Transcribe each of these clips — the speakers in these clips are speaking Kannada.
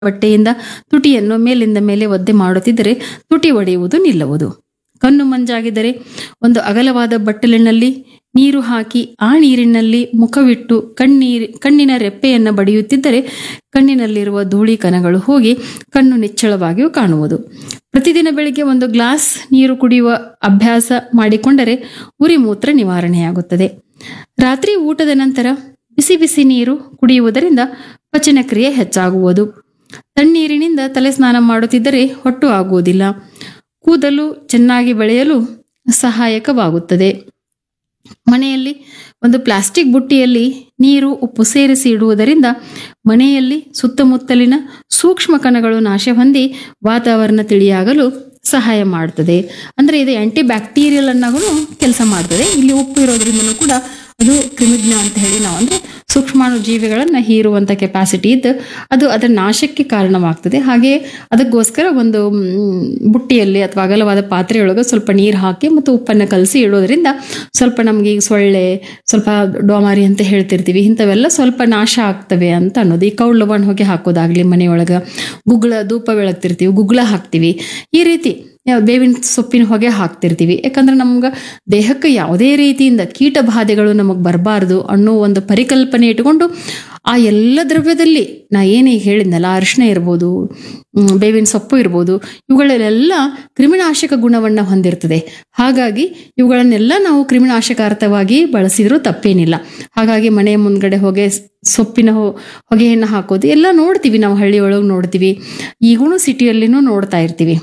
ಬಟ್ಟೆಯಿಂದ ತುಟಿಯನ್ನು ಮೇಲಿಂದ ಮೇಲೆ ಒದ್ದೆ ಮಾಡುತ್ತಿದ್ದರೆ ತುಟಿ ಒಡೆಯುವುದು ನಿಲ್ಲುವುದು ಕಣ್ಣು ಮಂಜಾಗಿದ್ದರೆ ಒಂದು ಅಗಲವಾದ ಬಟ್ಟಲಿನಲ್ಲಿ ನೀರು ಹಾಕಿ ಆ ನೀರಿನಲ್ಲಿ ಮುಖವಿಟ್ಟು ಕಣ್ಣೀರಿ ಕಣ್ಣಿನ ರೆಪ್ಪೆಯನ್ನು ಬಡಿಯುತ್ತಿದ್ದರೆ ಕಣ್ಣಿನಲ್ಲಿರುವ ಧೂಳಿ ಕಣಗಳು ಹೋಗಿ ಕಣ್ಣು ನಿಚ್ಚಳವಾಗಿಯೂ ಕಾಣುವುದು ಪ್ರತಿದಿನ ಬೆಳಿಗ್ಗೆ ಒಂದು ಗ್ಲಾಸ್ ನೀರು ಕುಡಿಯುವ ಅಭ್ಯಾಸ ಮಾಡಿಕೊಂಡರೆ ಉರಿ ಮೂತ್ರ ನಿವಾರಣೆಯಾಗುತ್ತದೆ ರಾತ್ರಿ ಊಟದ ನಂತರ ಬಿಸಿ ಬಿಸಿ ನೀರು ಕುಡಿಯುವುದರಿಂದ ಪಚನಕ್ರಿಯೆ ಹೆಚ್ಚಾಗುವುದು ತಣ್ಣೀರಿನಿಂದ ತಲೆ ಸ್ನಾನ ಮಾಡುತ್ತಿದ್ದರೆ ಹೊಟ್ಟು ಆಗುವುದಿಲ್ಲ ಕೂದಲು ಚೆನ್ನಾಗಿ ಬೆಳೆಯಲು ಸಹಾಯಕವಾಗುತ್ತದೆ ಮನೆಯಲ್ಲಿ ಒಂದು ಪ್ಲಾಸ್ಟಿಕ್ ಬುಟ್ಟಿಯಲ್ಲಿ ನೀರು ಉಪ್ಪು ಸೇರಿಸಿ ಇಡುವುದರಿಂದ ಮನೆಯಲ್ಲಿ ಸುತ್ತಮುತ್ತಲಿನ ಸೂಕ್ಷ್ಮ ಕಣಗಳು ನಾಶ ಹೊಂದಿ ವಾತಾವರಣ ತಿಳಿಯಾಗಲು ಸಹಾಯ ಮಾಡ್ತದೆ ಅಂದ್ರೆ ಇದು ಆಂಟಿ ಬ್ಯಾಕ್ಟೀರಿಯಲ್ ಅನ್ನಾಗೂ ಕೆಲಸ ಮಾಡ್ತದೆ ಇಲ್ಲಿ ಉಪ್ಪು ಇರೋದ್ರಿಂದಲೂ ಕೂಡ ಅದು ಕ್ರಿಮಿಜ್ಞ ಅಂತ ಹೇಳಿ ನಾವು ಅಂದ್ರೆ ಸೂಕ್ಷ್ಮಾಣು ಜೀವಿಗಳನ್ನ ಹೀರುವಂತ ಕೆಪಾಸಿಟಿ ಇದ್ದು ಅದು ಅದರ ನಾಶಕ್ಕೆ ಕಾರಣವಾಗ್ತದೆ ಹಾಗೆ ಅದಕ್ಕೋಸ್ಕರ ಒಂದು ಮ್, ಬುಟ್ಟಿಯಲ್ಲಿ ಅಥವಾ ಅಗಲವಾದ ಪಾತ್ರೆಯೊಳಗೆ ಸ್ವಲ್ಪ ನೀರು ಹಾಕಿ ಮತ್ತು ಉಪ್ಪನ್ನು ಕಲಸಿ ಇಡೋದ್ರಿಂದ ಸ್ವಲ್ಪ ನಮ್ಗೆ ಈಗ ಸೊಳ್ಳೆ ಸ್ವಲ್ಪ ಡೋಮಾರಿ ಅಂತ ಹೇಳ್ತಿರ್ತೀವಿ ಇಂಥವೆಲ್ಲ ಸ್ವಲ್ಪ ನಾಶ ಆಗ್ತವೆ ಅಂತ ಅನ್ನೋದು ಈ ಕೌಳು ಲವಣ್ ಹೊಗೆ ಹಾಕೋದಾಗ್ಲಿ ಮನೆಯೊಳಗೆ ಗುಗ್ಗಳ ಧೂಪ ಬೆಳಗ್ತಿರ್ತೀವಿ ಗುಗ್ಗಳ ಹಾಕ್ತಿವಿ ಈ ರೀತಿ ಯಾವ- ಬೇವಿನ ಸೊಪ್ಪಿನ ಹೊಗೆ ಹಾಕ್ತಿರ್ತೀವಿ ಯಾಕಂದ್ರೆ ನಮ್ಗೆ ದೇಹಕ್ಕೆ ಯಾವುದೇ ರೀತಿಯಿಂದ ಕೀಟ ಬಾಧೆಗಳು ನಮಗೆ ಬರಬಾರ್ದು ಅನ್ನೋ ಒಂದು ಪರಿಕಲ್ಪನೆ ಇಟ್ಕೊಂಡು ಆ ಎಲ್ಲ ದ್ರವ್ಯದಲ್ಲಿ ನಾ ಏನೇ ಹೇಳಿದ್ನಲ್ಲ ಅರಿಶಿನ ಇರ್ಬೋದು ಮ್, ಬೇವಿನ ಸೊಪ್ಪು ಇರ್ಬೋದು ಇವುಗಳಲ್ಲೆಲ್ಲ ಕ್ರಿಮಿನಾಶಕ ಗುಣವನ್ನು ಹೊಂದಿರ್ತದೆ ಹಾಗಾಗಿ ಇವುಗಳನ್ನೆಲ್ಲ ನಾವು ಕ್ರಿಮಿನಾಶಕಾರ್ಥವಾಗಿ ಬಳಸಿದ್ರೂ ತಪ್ಪೇನಿಲ್ಲ ಹಾಗಾಗಿ ಮನೆಯ ಮುಂದ್ಗಡೆ ಹೊಗೆ ಸೊಪ್ಪಿನ ಹೊ- ಹೊಗೆಯನ್ನು ಹಾಕೋದು ಎಲ್ಲ ನೋಡ್ತೀವಿ ನಾವು ಹಳ್ಳಿ ಒಳಗೆ ನೋಡ್ತೀವಿ ಈಗೂ ಸಿಟಿಯಲ್ಲಿನೂ ನೋಡ್ತಾ ಇರ್ತೀವಿ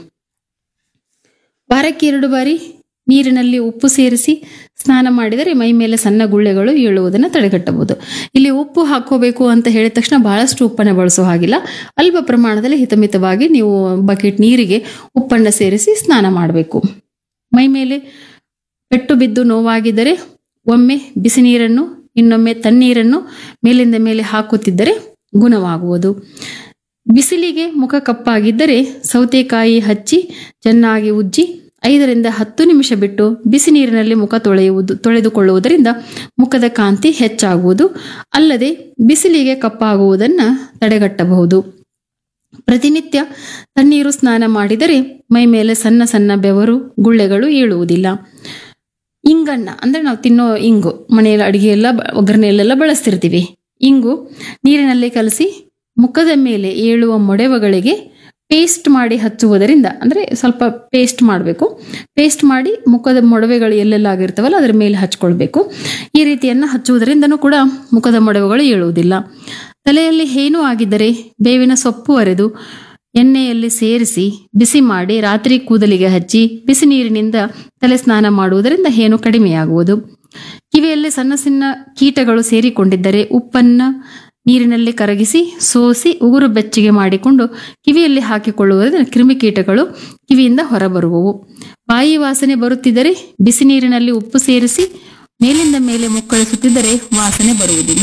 ವಾರಕ್ಕೆ ಎರಡು ಬಾರಿ ನೀರಿನಲ್ಲಿ ಉಪ್ಪು ಸೇರಿಸಿ ಸ್ನಾನ ಮಾಡಿದರೆ ಮೈ ಮೇಲೆ ಸಣ್ಣ ಗುಳ್ಳೆಗಳು ಏಳುವುದನ್ನು ತಡೆಗಟ್ಟಬಹುದು ಇಲ್ಲಿ ಉಪ್ಪು ಹಾಕೋಬೇಕು ಅಂತ ಹೇಳಿದ ತಕ್ಷಣ ಬಹಳಷ್ಟು ಉಪ್ಪನ್ನು ಬಳಸೋ ಹಾಗಿಲ್ಲ ಅಲ್ಪ ಪ್ರಮಾಣದಲ್ಲಿ ಹಿತಮಿತವಾಗಿ ನೀವು ಬಕೆಟ್ ನೀರಿಗೆ ಉಪ್ಪನ್ನು ಸೇರಿಸಿ ಸ್ನಾನ ಮಾಡಬೇಕು ಮೈ ಮೇಲೆ ಪೆಟ್ಟು ಬಿದ್ದು ನೋವಾಗಿದ್ದರೆ ಒಮ್ಮೆ ಬಿಸಿ ನೀರನ್ನು ಇನ್ನೊಮ್ಮೆ ತಣ್ಣೀರನ್ನು ಮೇಲಿಂದ ಮೇಲೆ ಹಾಕುತ್ತಿದ್ದರೆ ಗುಣವಾಗುವುದು ಬಿಸಿಲಿಗೆ ಮುಖ ಕಪ್ಪಾಗಿದ್ದರೆ ಸೌತೆಕಾಯಿ ಹಚ್ಚಿ ಚೆನ್ನಾಗಿ ಉಜ್ಜಿ ಐದರಿಂದ ಹತ್ತು ನಿಮಿಷ ಬಿಟ್ಟು ಬಿಸಿ ನೀರಿನಲ್ಲಿ ಮುಖ ತೊಳೆಯುವುದು ತೊಳೆದುಕೊಳ್ಳುವುದರಿಂದ ಮುಖದ ಕಾಂತಿ ಹೆಚ್ಚಾಗುವುದು ಅಲ್ಲದೆ ಬಿಸಿಲಿಗೆ ಕಪ್ಪಾಗುವುದನ್ನು ತಡೆಗಟ್ಟಬಹುದು ಪ್ರತಿನಿತ್ಯ ತಣ್ಣೀರು ಸ್ನಾನ ಮಾಡಿದರೆ ಮೈ ಮೇಲೆ ಸಣ್ಣ ಸಣ್ಣ ಬೆವರು ಗುಳ್ಳೆಗಳು ಏಳುವುದಿಲ್ಲ ಇಂಗನ್ನ ಅಂದ್ರೆ ನಾವು ತಿನ್ನೋ ಇಂಗು ಮನೆಯಲ್ಲಿ ಅಡಿಗೆ ಎಲ್ಲ ಬ- ಒಗ್ಗರಣೆಯಲ್ಲೆಲ್ಲ ಬಳಸ್ತಿರ್ತೀವಿ ಇಂಗು ನೀರಿನಲ್ಲಿ ಕಲಸಿ ಮುಖದ ಮೇಲೆ ಏಳುವ ಮೊಡೆವಗಳಿಗೆ ಪೇಸ್ಟ್ ಮಾಡಿ ಹಚ್ಚುವುದರಿಂದ ಅಂದ್ರೆ ಸ್ವಲ್ಪ ಪೇಸ್ಟ್ ಮಾಡಬೇಕು ಪೇಸ್ಟ್ ಮಾಡಿ ಮುಖದ ಮೊಡವೆಗಳು ಎಲ್ಲೆಲ್ಲ ಆಗಿರ್ತಾವಲ್ಲ ಅದರ ಮೇಲೆ ಹಚ್ಕೊಳ್ಬೇಕು ಈ ರೀತಿಯನ್ನ ಹಚ್ಚುವುದರಿಂದನೂ ಕೂಡ ಮುಖದ ಮೊಡವೆಗಳು ಏಳುವುದಿಲ್ಲ ತಲೆಯಲ್ಲಿ ಹೇನು ಆಗಿದ್ದರೆ ಬೇವಿನ ಸೊಪ್ಪು ಅರೆದು ಎಣ್ಣೆಯಲ್ಲಿ ಸೇರಿಸಿ ಬಿಸಿ ಮಾಡಿ ರಾತ್ರಿ ಕೂದಲಿಗೆ ಹಚ್ಚಿ ಬಿಸಿ ನೀರಿನಿಂದ ತಲೆ ಸ್ನಾನ ಮಾಡುವುದರಿಂದ ಹೇನು ಕಡಿಮೆಯಾಗುವುದು ಕಿವಿಯಲ್ಲಿ ಸಣ್ಣ ಸಣ್ಣ ಕೀಟಗಳು ಸೇರಿಕೊಂಡಿದ್ದರೆ ಉಪ್ಪನ್ನ ನೀರಿನಲ್ಲಿ ಕರಗಿಸಿ ಸೋಸಿ ಉಗುರು ಬೆಚ್ಚಗೆ ಮಾಡಿಕೊಂಡು ಕಿವಿಯಲ್ಲಿ ಹಾಕಿಕೊಳ್ಳುವುದರಿಂದ ಕ್ರಿಮಿಕೀಟಗಳು ಕಿವಿಯಿಂದ ಹೊರಬರುವವು ಬಾಯಿ ವಾಸನೆ ಬರುತ್ತಿದ್ದರೆ ಬಿಸಿ ನೀರಿನಲ್ಲಿ ಉಪ್ಪು ಸೇರಿಸಿ ಮೇಲಿಂದ ಮೇಲೆ ಮುಕ್ಕಳಿಸುತ್ತಿದ್ದರೆ ವಾಸನೆ ಬರುವುದಿಲ್ಲ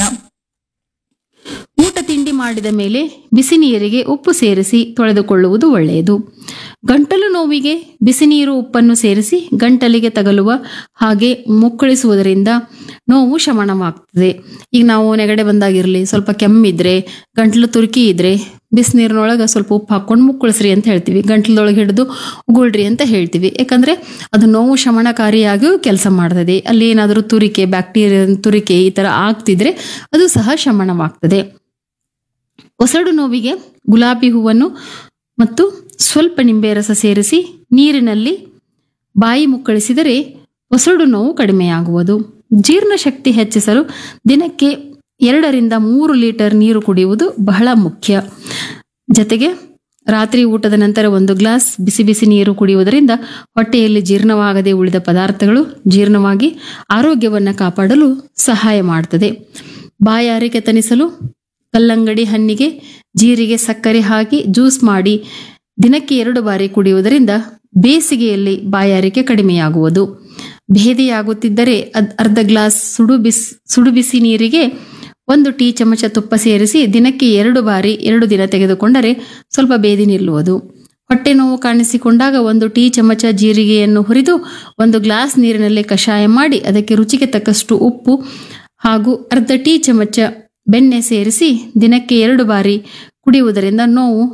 ಊಟ ತಿಂಡಿ ಮಾಡಿದ ಮೇಲೆ ಬಿಸಿ ನೀರಿಗೆ ಉಪ್ಪು ಸೇರಿಸಿ ತೊಳೆದುಕೊಳ್ಳುವುದು ಒಳ್ಳೆಯದು ಗಂಟಲು ನೋವಿಗೆ ಬಿಸಿ ನೀರು ಉಪ್ಪನ್ನು ಸೇರಿಸಿ ಗಂಟಲಿಗೆ ತಗಲುವ ಹಾಗೆ ಮುಕ್ಕಳಿಸುವುದರಿಂದ ನೋವು ಶಮನವಾಗ್ತದೆ ಈಗ ನಾವು ನೆಗಡೆ ಬಂದಾಗಿರ್ಲಿ ಸ್ವಲ್ಪ ಕೆಮ್ಮಿದ್ರೆ ಗಂಟಲು ತುರ್ಕಿ ಇದ್ರೆ ಬಿಸಿನೀರಿನೊಳಗೆ ಸ್ವಲ್ಪ ಉಪ್ಪು ಹಾಕೊಂಡು ಮುಕ್ಕಳಿಸ್ರಿ ಅಂತ ಹೇಳ್ತೀವಿ ಗಂಟ್ಲದೊಳಗೆ ಹಿಡಿದು ಉಗುಳ್ರಿ ಅಂತ ಹೇಳ್ತೀವಿ ಯಾಕಂದ್ರೆ ಅದು ನೋವು ಶಮನಕಾರಿಯಾಗಿಯೂ ಕೆಲಸ ಮಾಡ್ತದೆ ಅಲ್ಲಿ ಏನಾದರೂ ತುರಿಕೆ ಬ್ಯಾಕ್ಟೀರಿಯಾ ತುರಿಕೆ ಈ ತರ ಆಗ್ತಿದ್ರೆ ಅದು ಸಹ ಶಮನವಾಗ್ತದೆ ಒಸಡು ನೋವಿಗೆ ಗುಲಾಬಿ ಹೂವನ್ನು ಮತ್ತು ಸ್ವಲ್ಪ ನಿಂಬೆ ರಸ ಸೇರಿಸಿ ನೀರಿನಲ್ಲಿ ಬಾಯಿ ಮುಕ್ಕಳಿಸಿದರೆ ಒಸಡು ನೋವು ಕಡಿಮೆಯಾಗುವುದು ಜೀರ್ಣಶಕ್ತಿ ಹೆಚ್ಚಿಸಲು ದಿನಕ್ಕೆ ಎರಡರಿಂದ ಮೂರು ಲೀಟರ್ ನೀರು ಕುಡಿಯುವುದು ಬಹಳ ಮುಖ್ಯ ಜೊತೆಗೆ ರಾತ್ರಿ ಊಟದ ನಂತರ ಒಂದು ಗ್ಲಾಸ್ ಬಿಸಿ ಬಿಸಿ ನೀರು ಕುಡಿಯುವುದರಿಂದ ಹೊಟ್ಟೆಯಲ್ಲಿ ಜೀರ್ಣವಾಗದೆ ಉಳಿದ ಪದಾರ್ಥಗಳು ಜೀರ್ಣವಾಗಿ ಆರೋಗ್ಯವನ್ನು ಕಾಪಾಡಲು ಸಹಾಯ ಮಾಡುತ್ತದೆ ಬಾಯಾರಿಕೆ ತಣಿಸಲು ಕಲ್ಲಂಗಡಿ ಹಣ್ಣಿಗೆ ಜೀರಿಗೆ ಸಕ್ಕರೆ ಹಾಕಿ ಜ್ಯೂಸ್ ಮಾಡಿ ದಿನಕ್ಕೆ ಎರಡು ಬಾರಿ ಕುಡಿಯುವುದರಿಂದ ಬೇಸಿಗೆಯಲ್ಲಿ ಬಾಯಾರಿಕೆ ಕಡಿಮೆಯಾಗುವುದು ಭೇದಿಯಾಗುತ್ತಿದ್ದರೆ ಅದ್ ಅರ್ಧ ಗ್ಲಾಸ್ ಸುಡು ಬಿಸ್ ಸುಡು ಬಿಸಿ ನೀರಿಗೆ ಒಂದು ಟೀ ಚಮಚ ತುಪ್ಪ ಸೇರಿಸಿ ದಿನಕ್ಕೆ ಎರಡು ಬಾರಿ ಎರಡು ದಿನ ತೆಗೆದುಕೊಂಡರೆ ಸ್ವಲ್ಪ ಬೇದಿ ನಿಲ್ಲುವುದು ಹೊಟ್ಟೆ ನೋವು ಕಾಣಿಸಿಕೊಂಡಾಗ ಒಂದು ಟೀ ಚಮಚ ಜೀರಿಗೆಯನ್ನು ಹುರಿದು ಒಂದು ಗ್ಲಾಸ್ ನೀರಿನಲ್ಲಿ ಕಷಾಯ ಮಾಡಿ ಅದಕ್ಕೆ ರುಚಿಗೆ ತಕ್ಕಷ್ಟು ಉಪ್ಪು ಹಾಗೂ ಅರ್ಧ ಟೀ ಚಮಚ ಬೆಣ್ಣೆ ಸೇರಿಸಿ ದಿನಕ್ಕೆ ಎರಡು ಬಾರಿ ಕುಡಿಯುವುದರಿಂದ ನೋವು